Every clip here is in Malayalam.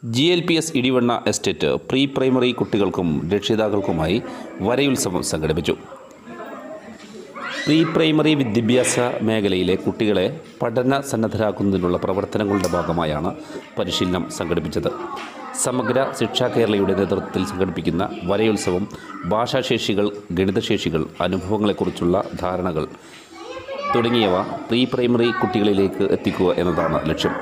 G L P S Idivanna estate pre primary കുട്ടികൾക്കും രക്ഷിതാക്കൾക്കുമായി വരയുത്സവം സംഘടിപ്പിച്ചു പ്രീ പ്രൈമറി വിദ്യാഭ്യാസ മേഖലയിലെ കുട്ടികളെ പഠന സന്നദ്ധരാക്കുന്നതിനുള്ള പ്രവർത്തനങ്ങളുടെ ഭാഗമായാണ് പരിശീലനം സംഘടിപ്പിച്ചത് സമഗ്ര ശിക്ഷാ കേരളയുടെ നേതൃത്വത്തിൽ സംഘടിപ്പിക്കുന്ന വരയുത്സവം ഭാഷാശേഷികൾ ഗണിതശേഷികൾ അനുഭവങ്ങളെക്കുറിച്ചുള്ള ധാരണകൾ തുടങ്ങിയവ പ്രീ പ്രൈമറി കുട്ടികളിലേക്ക് എത്തിക്കുക എന്നതാണ് ലക്ഷ്യം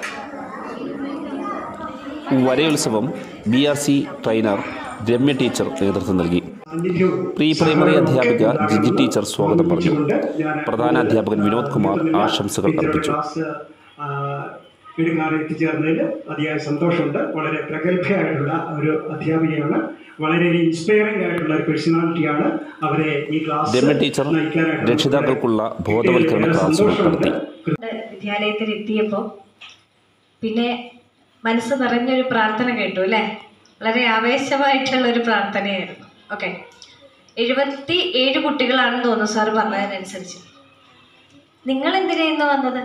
വരയുത്സവം B R C trainer Ramya teacher നേതൃത്വം നൽകി പ്രീ പ്രൈമറി അധ്യാപിക ജിജി ടീച്ചർ സ്വാഗതം പറഞ്ഞു പ്രധാന അധ്യാപകൻ വിനോദ് കുമാർ ആശംസകൾ അർപ്പിച്ചു ഇടുങ്ങാറ് എത്തിച്ചേർന്നതിൽ അതിയായ സന്തോഷമുണ്ട് വളരെ പ്രഗത്ഭയായിട്ടുള്ള ഒരു അധ്യാപികയാണ് വളരെ ഇൻസ്പയറിംഗ് ആയിട്ടുള്ള ഒരു പേഴ്സണാലിറ്റിയാണ് അവരെ ഈ ക്ലാസ് രമ്യ ടീച്ചർ നയിക്കാനായിട്ട് രക്ഷിതാക്കൾക്കുള്ള ബോധവൽക്കരണ ക്ലാസുകൾ നടത്തി വിദ്യാലയത്തിൽ എത്തിയപ്പോൾ പിന്നെ മനസ്സ് നിറഞ്ഞൊരു പ്രാർത്ഥന കേട്ടു അല്ലേ വളരെ ആവേശമായിട്ടുള്ള ഒരു പ്രാർത്ഥനയായിരുന്നു ഓക്കെ എഴുപത്തി ഏഴ് കുട്ടികളാണെന്ന് തോന്നുന്നു സാറ് പറഞ്ഞതിനനുസരിച്ച് നിങ്ങൾ എന്തിനാ ഇന്ന് വന്നത്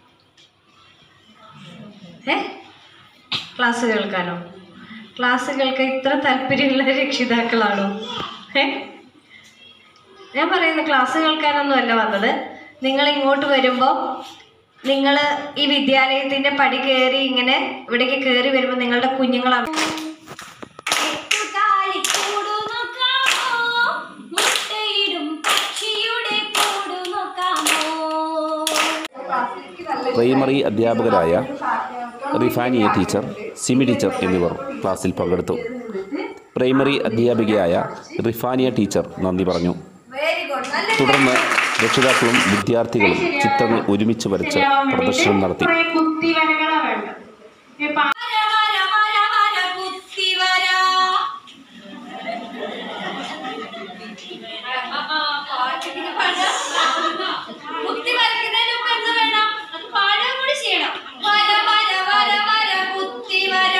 ഏ ക്ലാസ് കേൾക്കാനോ ക്ലാസ് കേൾക്കാൻ ഇത്ര താല്പര്യമുള്ള രക്ഷിതാക്കളാണോ ഏ ഞാൻ പറയുന്നത് ക്ലാസ് കേൾക്കാനൊന്നും അല്ല വന്നത് നിങ്ങൾ ഇങ്ങോട്ട് വരുമ്പോൾ നിങ്ങൾ ഈ വിദ്യാലയത്തിൻ്റെ പടി കയറി ഇങ്ങനെ ഇവിടേക്ക് കയറി വരുമ്പോൾ നിങ്ങളുടെ കുഞ്ഞുങ്ങളാണ് എട്ടുകാലിക്കൂടു നോക്കാമോ? മുട്ടയിടും പക്ഷിയുടെ കൂടു നോക്കാമോ? പ്രൈമറി അധ്യാപകരായ റിഫാനിയ ടീച്ചർ സിമി ടീച്ചർ എന്നിവർ ക്ലാസ്സിൽ പങ്കെടുത്തു പ്രൈമറി അധ്യാപികയായ റിഫാനിയ ടീച്ചർ നന്ദി പറഞ്ഞു തുടർന്ന് രക്ഷിതാക്കളും വിദ്യാർത്ഥികളും ചിത്രങ്ങൾ ഒരുമിച്ച് വരച്ച് പ്രദർശനം നടത്തി വര, വര, വര, വര, കുത്തി വര. ആ, ആ, പാട്ടിങ്ങനെ പാടാം. കുത്തി വരയ്ക്കുന്നതിന് മുമ്പ് എന്ത് വേണം? അത് പാടുകയും കൂടി ചെയ്യണം. വര, വര, വര, വര, കുത്തി വര.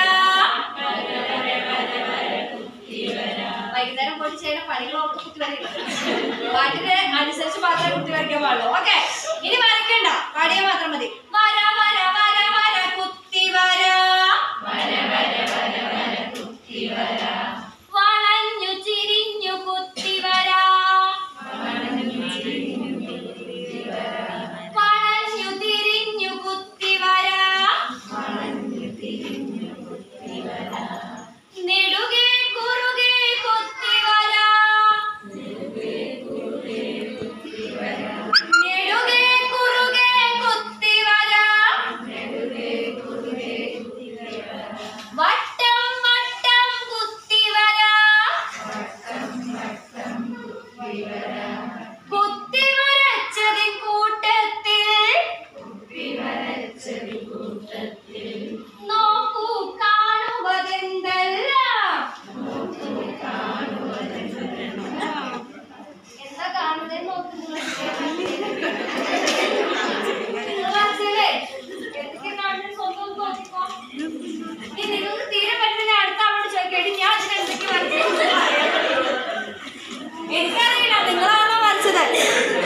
വൈകുന്നേരം പോയിട്ട് ചെയ്യുന്ന പണികളൊക്കെ കുത്തി വരയില്ല പാട്ടിന് അനുസരിച്ച് മാത്രമേ കുത്തി വരയ്ക്കാൻ പാടുള്ളൂ ഓക്കെ ഇനി വരയ്ക്കണ്ട പാടിയാൽ മാത്രം മതി വര വര വര വര കുത്തി വര വളഞ്ഞു ചിരിഞ്ഞു കുത്തി വര വളഞ്ഞു തിരിഞ്ഞു കുത്തി വര നെടുകെ കുറുകെ കുത്തി വര നെടുകെ കുറുകെ കുത്തി വര വട്ടം വട്ടം കുത്തി വര കുത്തി വരച്ചതിൻ കൂട്ടത്തിൽ നോക്കൂ കാണുവതെന്തെല്ലാം എന്താ കാണുന്നതെന്ന് നോക്കുന്നു മനസ്സിലേ എന്തൊക്കെ കാണുന്നത് സ്വന്തം ഒന്ന് നോക്കിക്കോ ഇനി നിങ്ങൾക്ക് തീരെ പറ്റുന്ന അടുത്ത ആളോട് ചോദിക്കേണ്ടി ഞാൻ ഇതിന് എന്തൊക്കെ വരച്ചു എനിക്കറിയില്ല നിങ്ങളാണോ വരച്ചത്